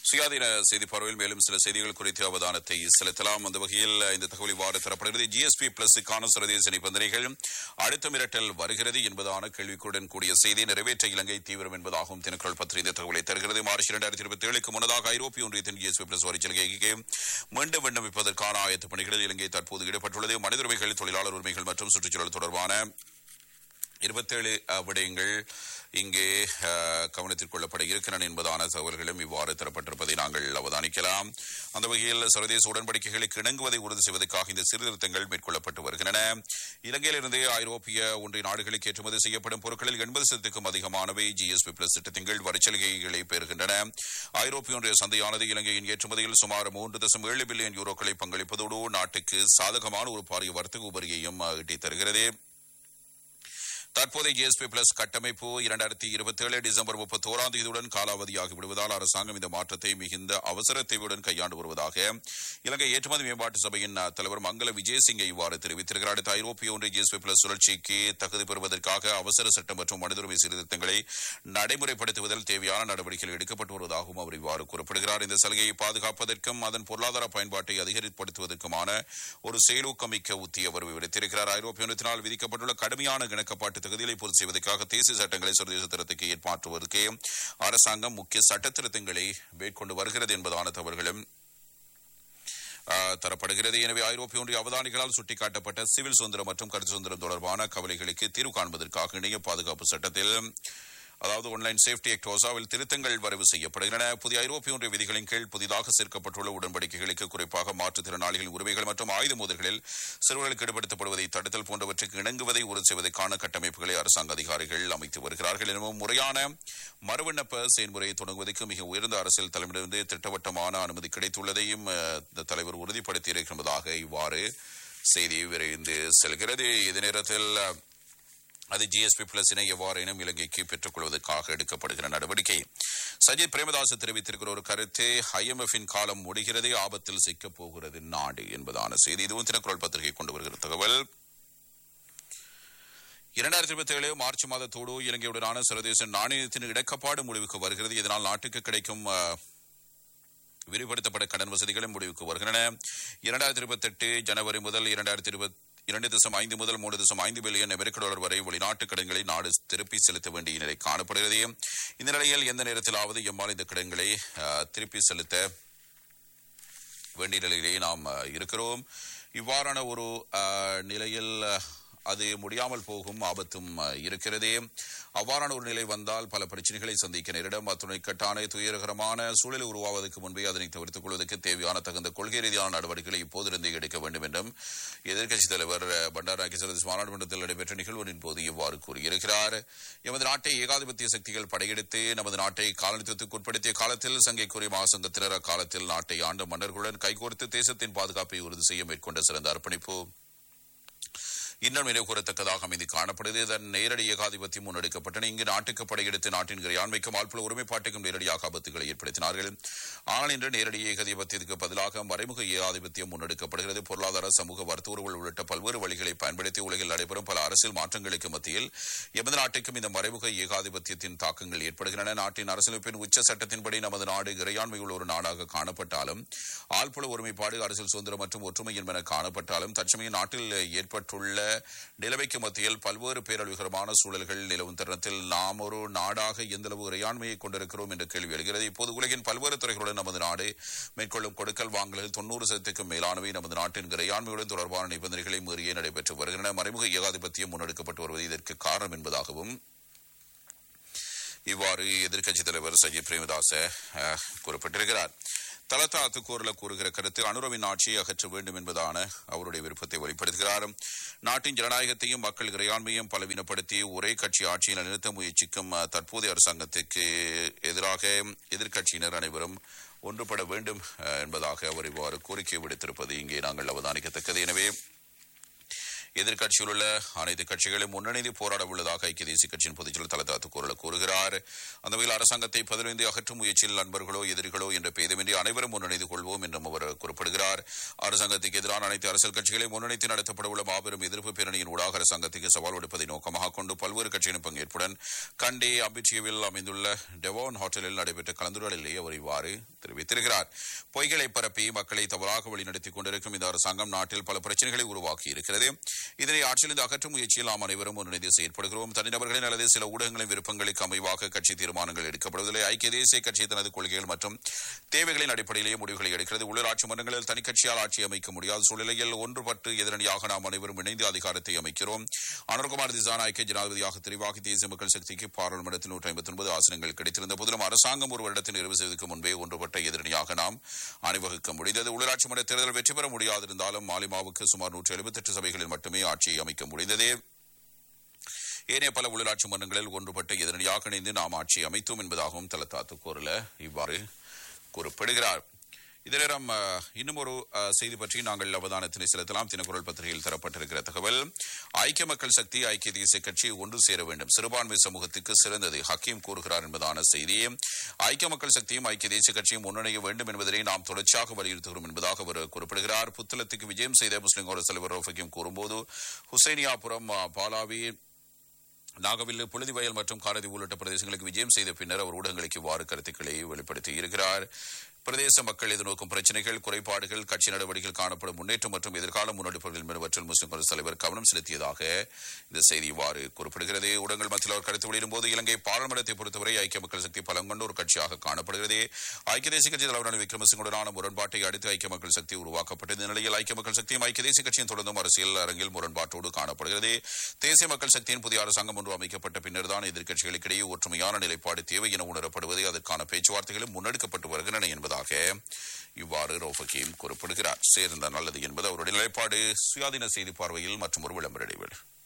சுயாதீன செய்தி பார்வையில் மேலும் சில செய்திகள் குறித்து அவதானத்தை செலுத்தலாம் அந்த வகையில் இந்த தகவல் இவ்வாறு தரப்படுகிறது ஜிஎஸ்பி பிளஸுக்கான சர்வதேச நிபந்தனைகள் அடுத்த மிரட்டல் வருகிறது என்பதான கேள்விக்குடன் கூடிய செய்தி நிறைவேற்ற இலங்கை தீவிரம் என்பதாகவும் தினக்குரல் பத்திரிகை இந்த தகவலை தருகிறது மார்ச் இரண்டாயிரத்தி இருபத்தி ஏழுக்கு முன்னதாக ஐரோப்பிய ஒன்றியத்தின் ஜிஎஸ்பி பிளஸ் வரிச்சலுகைக்கு மீண்டும் விண்ணப்பிப்பதற்கான ஆயத்த பணிகளில் இலங்கை தற்போது ஈடுபட்டுள்ளது மனித உரிமைகள் தொழிலாளர் உரிமைகள் மற்றும் சுற்றுச்சூழல் தொடர்பான இருபத்தேழு விடயங்கள் இங்கே அஹ், கவனத்தில் கொள்ளப்பட இருக்கிறன என்பதான தகவல்களும் இவ்வாறு தரப்பட்டிருப்பதை நாங்கள் அவதானிக்கலாம் அந்த வகையில் சர்வதேச உடன்படிக்கைகளுக்கு இணங்குவதை உறுதி செய்வதற்காக இந்த சீர்திருத்தங்கள் மேற்கொள்ளப்பட்டு வருகின்றன இலங்கையிலிருந்து ஐரோப்பிய ஒன்றிய நாடுகளுக்கு ஏற்றுமதி செய்யப்படும் பொருட்களில் எண்பது சதத்துக்கும் அதிகமானவை ஜிஎஸ்பி பிளஸ் திட்டத்தின் கீழ் வரிச்சலுகைகளை பெறுகின்றன ஐரோப்பிய ஒன்றிய சந்தையானது இலங்கையின் ஏற்றுமதியில் சுமார் மூன்று தசம் ஏழு பில்லியன் யூரோக்களை பங்களிப்பதோடு நாட்டுக்கு சாதகமான ஒரு பாரிய வர்த்தக உபரியையும் அஹ், ஈட்டித் தருகிறது தற்போதைய ஜிஎஸ்பி பிளஸ் கட்டமைப்பு இரண்டாயிரத்தி இருபத்தி ஏழு டிசம்பர் முப்பத்தோராம் தேதியுடன் காலாவதியாகி விடுவதால் அரசாங்கம் இந்த மாற்றத்தை மிகுந்த அவசர தேவையுடன் கையாண்டு வருவதாக இலங்கை ஏற்றுமதி மேம்பாட்டு சபையின் அஹ், தலைவர் மங்கள விஜயசிங்க இவ்வாறு தெரிவித்திருக்கிறார் அடுத்த ஐரோப்பிய ஒன்றிய ஜிஎஸ்பி பிளஸ் சுழற்சிக்கு தகுதி பெறுவதற்காக அவசர சட்டம் மற்றும் மனித உரிமை சீர்திருத்தங்களை நடைமுறைப்படுத்துவதில் தேவையான நடவடிக்கைகள் எடுக்கப்பட்டு வருவதாகவும் அவர் இவ்வாறு குறிப்பிடுகிறார் இந்த சலுகையை பாதுகாப்பதற்கும் அதன் பொருளாதார பயன்பாட்டை அதிகரிப்படுத்துவதற்குமான ஒரு செயலூக்கமிக்க உத்தி அவர் விவரித்திருக்கிறார் ஐரோப்பிய ஒன்றியத்தினால் விதிக்கப்பட்டுள்ள கடுமையான இணக்கப்பாட்டு தகுதிகளை பூர்த்தி செய்வதற்காக தேசிய சட்டங்களை சர்வதேச தரத்துக்கு ஏற்பாற்றுவதற்கு அரசாங்கம் முக்கிய சட்ட திருத்தங்களை மேற்கொண்டு வருகிறது என்பதான தவறுகளும் ஆஹ், தரப்படுகிறது எனவே ஐரோப்பிய ஒன்றிய அவதானிகளால் சுட்டிக்காட்டப்பட்ட சிவில் சுதந்திரம் மற்றும் கருத்து சுதந்திரம் தொடர்பான கவலைகளுக்கு தீர்வு காண்பதற்காக இணைய பாதுகாப்பு சட்டத்தில் அதாவது ஆன்லைன் சேஃப்டி ஆக்ட் ஓசாவில் திருத்தங்கள் வரைவு செய்யப்படுகின்றன புதிய ஐரோப்பிய ஒன்றிய விதிகளின் கீழ் புதிதாக சேர்க்கப்பட்டுள்ள உடன்படிக்கைகளுக்கு குறிப்பாக மாற்றுத்திறனாளிகளின் உரிமைகள் மற்றும் ஆயுத மோதல்களில் சிறுவர்களுக்கு ஈடுபடுத்தப்படுவதை தடுத்தல் போன்றவற்றுக்கு இணங்குவதை உறுதி செய்வதற்கான கட்டமைப்புகளை அரசாங்க அதிகாரிகள் அமைத்து வருகிறார்கள் எனவும் முறையான மறுவிண்ணப்ப செயல்முறையை தொடங்குவதற்கு மிக உயர்ந்த அரசியல் தலைமையிலிருந்து திட்டவட்டமான அனுமதி கிடைத்துள்ளதையும் அஹ், இந்த தலைவர் உறுதிப்படுத்தியிருக்கிறதாக இவ்வாறு செய்தி விரைந்து செல்கிறது இதே நேரத்தில் அஹ், அது ஜிஎஸ்பி பிளஸினை எவ்வாறேனும் இலங்கைக்கு பெற்றுக் கொள்வதற்காக எடுக்கப்படுகிற நடவடிக்கை சஜித் பிரேமதாஸ் தெரிவித்திருக்கிற ஒரு கருத்து IMF இன் காலம் முடிகிறது ஆபத்தில் சிக்கப் போகிறது நாடு என்பதான செய்தி இதுவும் தினக்குரல் பத்திரிகை கொண்டு வருகிற தகவல் இரண்டாயிரத்தி இருபத்தி ஏழு மார்ச் மாதத்தோடு இலங்கையுடனான சர்வதேச நாணயத்தின் இடக்கப்பாடு முடிவுக்கு வருகிறது இதனால் நாட்டுக்கு கிடைக்கும் அஹ், விரிவுபடுத்தப்பட்ட கடன் வசதிகளும் முடிவுக்கு வருகின்றன இரண்டாயிரத்தி இருபத்தி எட்டு ஜனவரி முதல் இரண்டாயிரத்தி இருபத்தி இரண்டு தசம் ஐந்து முதல் மூன்று தசம் ஐந்து பில்லியன் அமெரிக்க டாலர் வரை வெளிநாட்டு கடன்களை நாடு திருப்பி செலுத்த வேண்டிய நிலை காணப்படுகிறது இந்த நிலையில் எந்த நேரத்திலாவது எம்மால் இந்த கடன்களை அஹ், திருப்பி செலுத்த வேண்டிய நிலையிலேயே நாம் அஹ், இருக்கிறோம் இவ்வாறான ஒரு அஹ், நிலையில் அஹ், அது முடியாமல் போகும் ஆபத்தும் அஹ், இருக்கிறது அவ்வாறான ஒரு நிலை வந்தால் பல பிரச்சனைகளை சந்திக்க நேரிடும் அத்துணை கட்டான துயரகரமான சூழலை உருவாவதற்கு முன்பே அதனை தவிர்த்துக் கொள்வதற்கு தேவையான தகுந்த கொள்கை ரீதியான நடவடிக்கைகளை இப்போதிருந்தே எடுக்க வேண்டும் என்றும் எதிர்க்கட்சித் தலைவர் அஹ், பண்டார அகிசரத் மாநாடுமன்றத்தில் நடைபெற்ற நிகழ்வின் போது இவ்வாறு கூறியிருக்கிறார் எமது நாட்டை ஏகாதிபத்திய சக்திகள் படையெடுத்து நமது நாட்டை காலனித்துவத்துக்கு உட்படுத்திய காலத்தில் சங்கைக்குரிய மகாசங்கத்தினர் அக்காலத்தில் நாட்டை ஆண்ட மன்னர்களுடன் கைகோர்த்து தேசத்தின் பாதுகாப்பை உறுதி செய்ய மேற்கொண்ட சிறந்த அர்ப்பணிப்பு இன்னும் நினைவு கூறத்தக்கதாக அமைதி காணப்படுகிறது இதன் நேரடி ஏகாதிபத்தியம் முன்னெடுக்கப்பட்டன இங்கு நாட்டுக்கு படையெடுத்து நாட்டின் இறையாண்மைக்கும் ஆழ்புல ஒருமைப்பாட்டுக்கும் நேரடியாக ஆபத்துகளை ஏற்படுத்தினார்கள் ஆனால் இன்று நேரடி ஏகாதிபத்தியத்துக்கு பதிலாக மறைமுக ஏகாதிபத்தியம் முன்னெடுக்கப்படுகிறது பொருளாதார சமூக வர்த்தகர்கள் உள்ளிட்ட பல்வேறு வழிகளை பயன்படுத்தி உலகில் நடைபெறும் பல அரசியல் மாற்றங்களுக்கு மத்தியில் எமது நாட்டுக்கும் இந்த மறைமுக ஏகாதிபத்தியத்தின் தாக்கங்கள் ஏற்படுகின்றன நாட்டின் அரசியலமைப்பின் உச்ச சட்டத்தின்படி நமது நாடு இறையாண்மை உள்ள ஒரு நாடாக காணப்பட்டாலும் ஆழ்புல ஒருமைப்பாடு அரசியல் சுதந்திரம் மற்றும் ஒற்றுமை என்பன காணப்பட்டாலும் தற்சமயம் நாட்டில் ஏற்பட்டுள்ள நிலைமைக்கு மத்தியில் பல்வேறு பேரழிவுகரமான சூழல்கள் நிலவும் தருணத்தில் நாம் ஒரு நாடாக எந்தளவு இறையாண்மையை கொண்டிருக்கிறோம் என்ற கேள்வி எழுகிறது இப்போது உலகின் பல்வேறு துறைகளுடன் நமது நாடு மேற்கொள்ளும் கொடுக்கல் வாங்கலில் தொண்ணூறு சதத்துக்கும் மேலானவை நமது நாட்டின் இறையாண்மையுடன் தொடர்பான நிபந்தனைகளை மீறியே நடைபெற்று வருகின்றன மறைமுக ஏகாதிபத்தியம் முன்னெடுக்கப்பட்டு வருவது இதற்கு காரணம் என்பதாகவும் இவ்வாறு எதிர்க்கட்சித் தலைவர் சஜித் பிரேமதாச அஹ், குறிப்பிட்டிருக்கிறார் தலத்தா அத்துக்கூறல கூறுகிற கருத்து அனுரவின் ஆட்சியை அகற்ற வேண்டும் என்பதான அவருடைய விருப்பத்தை வெளிப்படுத்துகிறார் நாட்டின் ஜனநாயகத்தையும் மக்கள் இறையாண்மையும் பலவீனப்படுத்தி ஒரே கட்சி ஆட்சியில் நிறுத்த முயற்சிக்கும் அஹ், தற்போதைய அரசாங்கத்திற்கு எதிராக எதிர்க்கட்சியினர் அனைவரும் ஒன்றுபட வேண்டும் அஹ், என்பதாக அவர் இவ்வாறு கோரிக்கை விடுத்திருப்பது இங்கே நாங்கள் அவதானிக்கத்தக்கது எனவே எதிர்க்கட்சியில் உள்ள அனைத்து கட்சிகளும் முன்னணிந்து போராட உள்ளதாக ஐக்கிய தேசிய கட்சியின் பொதுச்செயலர் தலதாத்து குரல் கூறுகிறார் அந்த வகையில் அரசாங்கத்தை பதினைந்து அகற்றும் முயற்சியில் நண்பர்களோ எதிரிகளோ என்ற பேதமின்றி அனைவரும் முன்னணிந்து கொள்வோம் என்றும் அவர் குறிப்பிடுகிறார் அரசாங்கத்துக்கு எதிரான அனைத்து அரசியல் கட்சிகளை முன்னணித்து நடத்தப்பட உள்ள மாபெரும் எதிர்ப்பு பேரணியின் ஊடாக அரசாங்கத்துக்கு சவால் விடுப்பதை நோக்கமாக கொண்டு பல்வேறு கட்சியின் பங்கேற்புடன் கண்டி அம்பிச்சியவில் அமைந்துள்ள டெவான் ஹோட்டலில் நடைபெற்ற கலந்துரையாடலிலே அவர் இவ்வாறு தெரிவித்திருக்கிறார் பொய்களை பரப்பி மக்களை தவறாக வழிநடத்திக் கொண்டிருக்கும் இந்த அரசாங்கம் நாட்டில் பல பிரச்சனைகளை உருவாக்கி இருக்கிறது இதனை ஆட்சியிலிருந்து அகற்றும் முயற்சியில் நாம் அனைவரும் முன்னிலைந்து செயற்படுகிறோம் தனிநபர்களின் அல்லது சில ஊடகங்களின் விருப்பங்களுக்கு அமைவாக கட்சி தீர்மானங்கள் எடுக்கப்படுவதில்லை ஐக்கிய தேசிய கட்சி தனது கொள்கைகள் மற்றும் தேவைகளின் அடிப்படையிலேயே முடிவுகளை எடுக்கிறது உள்ளாட்சி மன்றங்களில் தனி கட்சியால் ஆட்சி அமைக்க முடியாத சூழ்நிலையில் ஒன்றுபட்டு எதிரணியாக நாம் அனைவரும் இணைந்து அதிகாரத்தை அமைக்கிறோம் அனுர்குமார் திசாநாயக்கை ஜனாதிபதியாக தெரிவாகி தேசிய மக்கள் சக்திக்கு பாராளுமன்றத்தில் நூற்றி ஐம்பத்தி ஒன்பது ஆசனங்கள் கிடைத்திருந்த போதிலும் அரசாங்கம் ஒரு வருடத்தில் நிறைவு செய்வதற்கு முன்பே ஒன்றுபட்ட எதிரணியாக நாம் அணிவகுக்க முடிந்தது உள்ளாட்சி மன்ற தேர்தல் வெற்றி பெற முடியாதிருந்தாலும் மாலிமாவுக்கு சுமார் நூற்றி எழுபத்தெட்டு சபைகளில் மட்டுமே ஆட்சியை அமைக்க முடிந்தது ஏனைய பல உள்ளாட்சி மன்றங்களில் ஒன்றுபட்ட எதிரணியாக இணைந்து நாம் ஆட்சி அமைத்தோம் என்பதாகவும் தலத்தாத்து கூறல இவ்வாறு குறிப்பிடுகிறார் இதே நேரம் அஹ், இன்னும் ஒரு அஹ், செய்தி பற்றி நாங்கள் அவதானத்தினை செலுத்தலாம் தினக்குரல் பத்திரிகையில் தரப்பட்டிருக்கிற தகவல் ஐக்கிய மக்கள் சக்தி ஐக்கிய தேசிய கட்சி ஒன்று சேர வேண்டும் சிறுபான்மை சமூகத்துக்கு சிறந்தது ஹக்கீம் கூறுகிறார் என்பதான செய்தி ஐக்கிய மக்கள் சக்தியும் ஐக்கிய தேசிய கட்சியும் முன்னணிய வேண்டும் என்பதனை நாம் தொடர்ச்சியாக வலியுறுத்துகிறோம் என்பதாக அவர் குறிப்பிடுகிறார் புத்தளத்துக்கு விஜயம் செய்த முஸ்லிம் காங்கிரஸ் தலைவர் ரவுஃப் ஹக்கீம் கூறும்போது ஹுசைனியாபுரம் அஹ், பாலாவி நாகவில்லு புழுதிவயல் மற்றும் காரதி உள்ளிட்ட பிரதேசங்களுக்கு விஜயம் செய்த பின்னர் அவர் ஊடகங்களுக்கு இவ்வாறு கருத்துக்களை வெளிப்படுத்தி இருக்கிறார் பிரதேச மக்கள் எதிர்நோக்கும் பிரச்சனைகள் குறைபாடுகள் கட்சி நடவடிக்கைகள் காணப்படும் முன்னேற்றம் மற்றும் எதிர்கால முன்னெடுப்புகள் என்பவற்றில் முஸ்லிம் காங்கிரஸ் தலைவர் கவனம் செலுத்தியதாக இந்த செய்தி இவ்வாறு குறிப்பிடுகிறது ஊடகங்கள் மத்தியில் அவர் கருத்து வெளியிடும் போது இலங்கை பாராளுமன்றத்தை பொறுத்தவரை ஐக்கிய மக்கள் சக்தி பலம் கொண்ட ஒரு கட்சியாக காணப்படுகிறது ஐக்கிய தேசிய கட்சி தலைவர் ரணில் விக்ரமசிங்குடனான முரண்பாட்டை அடுத்து ஐக்கிய மக்கள் சக்தி உருவாக்கப்பட்டது இந்த நிலையில் ஐக்கிய மக்கள் சக்தியும் ஐக்கிய தேசிய கட்சியும் தொடர்ந்தும் அரசியல் அரங்கில் முரண்பாட்டோடு காணப்படுகிறது தேசிய மக்கள் சக்தியின் புதிய அரசாங்கம் ஒன்று அமைக்கப்பட்ட பின்னர் தான் எதிர்க்கட்சிகளுக்கிடையே ஒற்றுமையான நிலைப்பாடு தேவை என உணரப்படுவது அதற்கான பேச்சுவார்த்தைகளும் முன்னெடுக்கப்பட்டு வருகின்றன என்பதாக இவ்வாறு ரோஃபகீம் குறிப்பிடுகிறார் சேர்ந்த நல்லது என்பது அவருடைய நிலைப்பாடு சுயாதீன செய்தி பார்வையில் மற்றும் ஒரு விளம்பர இடைவேளை